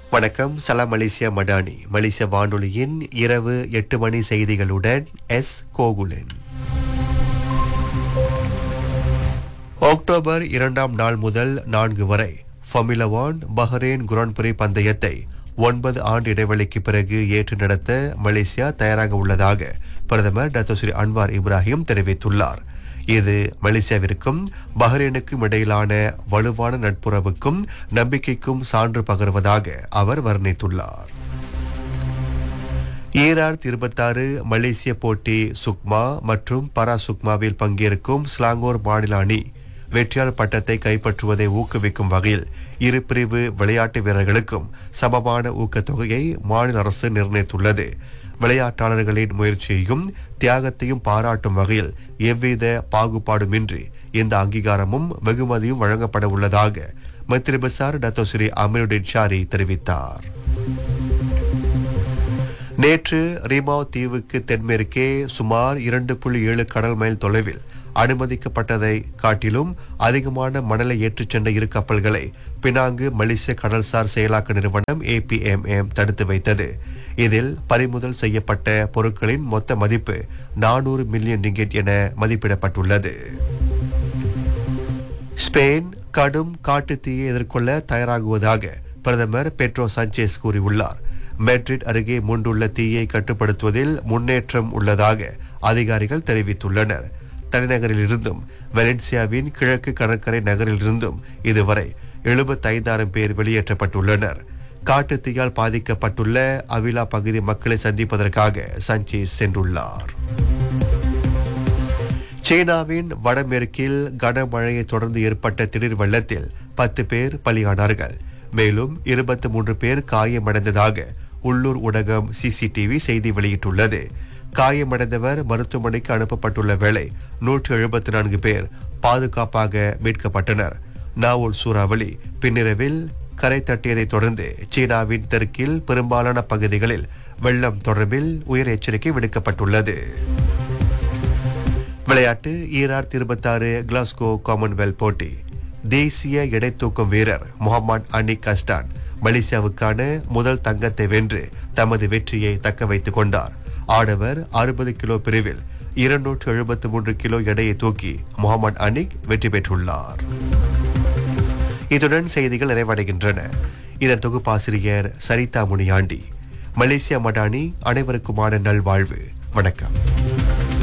வணக்கம் சலாம் மலேசியா மடானி மலேசிய வானொலியின் இரவு எட்டு மணி செய்திகளுடன் எஸ் கோகுலன் அக்டோபர் இரண்டாம் நாள் முதல் நான்கு வரை ஃபமிலா ஒன் பஹ்ரைன் குரான் பிரி பந்தயத்தை ஒன்பது ஆண்டு இடைவெளிக்கு பிறகு ஏற்று நடத்த மலேசியா தயாராக உள்ளதாக பிரதமர் டாக்டர் ஸ்ரீ அன்வார் இப்ராஹிம் தெரிவித்துள்ளார் இது மலேசியாவிற்கும் பஹ்ரைனுக்கும் இடையிலான வலுவான நட்புறவுக்கும் நம்பிக்கைக்கும் சான்று பகர்வதாக அவர் வர்ணித்துள்ளார் ஈராயிரத்தி இருபத்தாறு மலேசிய போட்டி சுக்மா மற்றும் பரா சுக்மாவில் பங்கேற்கும் ஸ்லாங்கோர் மாநில அணி வெற்றியாளர் பட்டத்தை கைப்பற்றுவதை ஊக்குவிக்கும் வகையில் இரு பிரிவு விளையாட்டு வீரர்களுக்கும் சமமான ஊக்கத்தொகையை மாநில அரசு நிர்ணயித்துள்ளது விளையாட்டாளர்களின் முயற்சியையும் தியாகத்தையும் பாராட்டும் வகையில் எவ்வித பாகுபாடுமின்றி இந்த அங்கீகாரமும் வெகுமதியும் வழங்கப்பட உள்ளதாக மந்திரி பசார் டத்தோ ஸ்ரீ அமீருddin ஷாரி தெரிவித்தார் நேற்று ரிமாவ் தீவுக்கு தென்மேற்கே சுமார் இரண்டு புள்ளி ஏழு கடல் மைல் தொலைவில் அனுமதிக்கப்பட்டதை காட்டிலும் அதிகமான மணலை ஏற்றிச் சென்ற இரு கப்பல்களை பினாங்கு மலேசிய கடல்சார் செயலாக்க நிறுவனம் ஏபிஎம்எம் தடுத்து வைத்தது இதில் பறிமுதல் செய்யப்பட்ட பொருட்களின் மொத்த மதிப்பு நானூறு மில்லியன் ரிங்கெட் என மதிப்பிடப்பட்டுள்ளது ஸ்பெயின் கடும் காட்டுத்தீயை எதிர்கொள்ள தயாராகுவதாக பிரதமர் பெட்ரோ சாnchez கூறியுள்ளார் மெட்ரிட் அருகே மூண்டுள்ள தீயை கட்டுப்படுத்துவதில் முன்னேற்றம் உள்ளதாக அதிகாரிகள் தெரிவித்துள்ளனர் தலைநகரிலிருந்தும் வெலன்சியாவின் கிழக்கு கடற்கரை நகரிலிருந்தும் இதுவரை எழுபத்தைந்தாயிரம் பேர் வெளியேற்றப்பட்டுள்ளனர் காட்டுத்தீயால் பாதிக்கப்பட்டுள்ள அவிலா பகுதி மக்களை சந்திப்பதற்காக சஞ்சேஸ் சென்றுள்ளார் சீனாவின் வடமேற்கில் கனமழையை தொடர்ந்து ஏற்பட்ட திடீர் வெள்ளத்தில் பத்து பேர் பலியானார்கள் மேலும் இருபத்தி மூன்று பேர் காயமடைந்ததாக உள்ளூர் ஊடகம் சிசிடிவி செய்தி வெளியிட்டுள்ளது காயமடைந்தவர் மருத்துவமனைக்கு அனுப்பப்பட்டுள்ள வேளை நூற்று எழுபத்தி நான்கு பேர் பாதுகாப்பாக மீட்கப்பட்டனர் நாவூல் சூறாவளி பின்னிரவில் கரை தட்டியதைத் தொடர்ந்து சீனாவின் தெற்கில் பெரும்பாலான பகுதிகளில் வெள்ளம் தொடர்பில் உயர் எச்சரிக்கை விடுக்கப்பட்டுள்ளது விளையாட்டு ஈரார் இருபத்தாறு கிளாஸ்கோ காமன்வெல்த் போட்டி தேசிய எடை தூக்கும் வீரர் முகமது அனிக் கஸ்டான் மலேசியாவுக்கான முதல் தங்கத்தை வென்று தமது வெற்றியை தக்க வைத்துக் கொண்டார் ஆடவர் அறுபது கிலோ பிரிவில் இருநூற்று எழுபத்தி மூன்று கிலோ எடையை தூக்கி முகமது அனிக் வெற்றி பெற்றுள்ளார் இதுடன் செய்திகள் நிறைவடைகின்றன இதன் தொகுப்பாசிரியர் சரிதா முனியாண்டி மலேசியா மடானி அனைவருக்குமான நல்வாழ்வு வணக்கம்